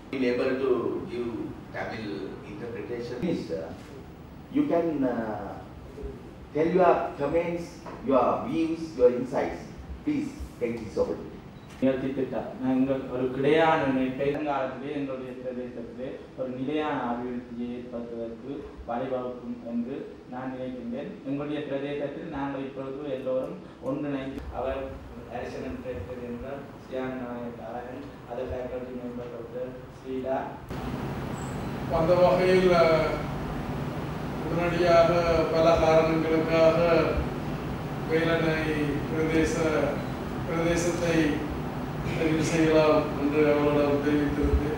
Been able to give Tamil interpretation. Please, uh, you can uh, tell your comments, your views, your insights. Please take this opportunity. முயற்சி திட்டம் நாங்கள் ஒரு கிடையான இணைப்பை வருங்காலத்திலே எங்களுடைய பிரதேசத்திலே ஒரு நிலையான அபிவிருத்தியை ஏற்படுத்துவதற்கு வழிவகுக்கும் என்று நான் நினைக்கின்றேன் எங்களுடைய பிரதேசத்தில் நாங்கள் இப்பொழுது எல்லோரும் ஒன்றிணைந்து அவர் அரிசனன் பேசுகிறது என்றால் சியான் நாயக் அவர்கள் அது ஃபேக்கல்டி மெம்பர் டாக்டர் ஸ்ரீலா அந்த வகையில் அஹ், உடனடியாக பல காரணங்களுக்காக வேலனை பிரதேச பிரதேசத்தை தெரிவு செய்யலாம் என்று அவரிடம் தெரிவித்திருந்தேன்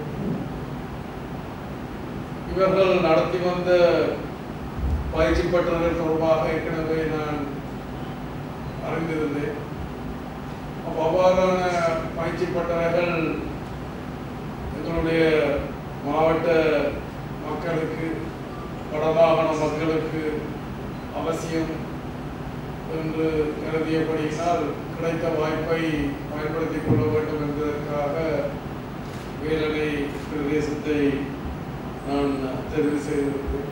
இவர்கள் நடத்தி வந்த பயிற்சி பட்டறைகள் தொடர்பாக ஏற்கனவே நான் அறிந்திருந்தேன் அப்ப அவ்வாறான பயிற்சி பட்டறைகள் எங்களுடைய மாவட்ட மக்களுக்கு வடமாகாண மக்களுக்கு அவசியம் என்று கருதியபடியினால் கிடைத்த வாய்ப்பை பயன்படுத்திக் கொள்ள வேண்டும் என்பதற்காக வேலனை பிரதேசத்தை நான் தெரிவு செய்திருக்கிறேன்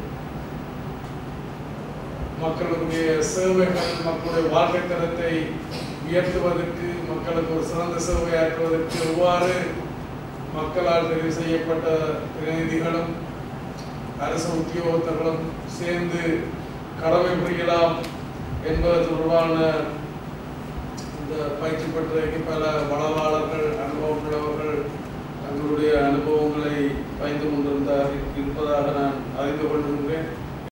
மக்களுடைய சேவைகள் மக்களுடைய வாழ்க்கை தரத்தை உயர்த்துவதற்கு மக்களுக்கு ஒரு சிறந்த சேவை ஆற்றுவதற்கு எவ்வாறு மக்களால் தெரிவு செய்யப்பட்ட பிரதிநிதிகளும் அரசு உத்தியோகத்தர்களும் சேர்ந்து கடமை புரியலாம் என்பது தொடர்பான இந்த பயிற்சி பற்றிய பல வளவாளர்கள் அனுபவம் உள்ளவர்கள் தங்களுடைய அனுபவங்களை பயந்து கொண்டிருந்தார் இருப்பதாக நான் அறிந்து கொண்டிருக்கிறேன்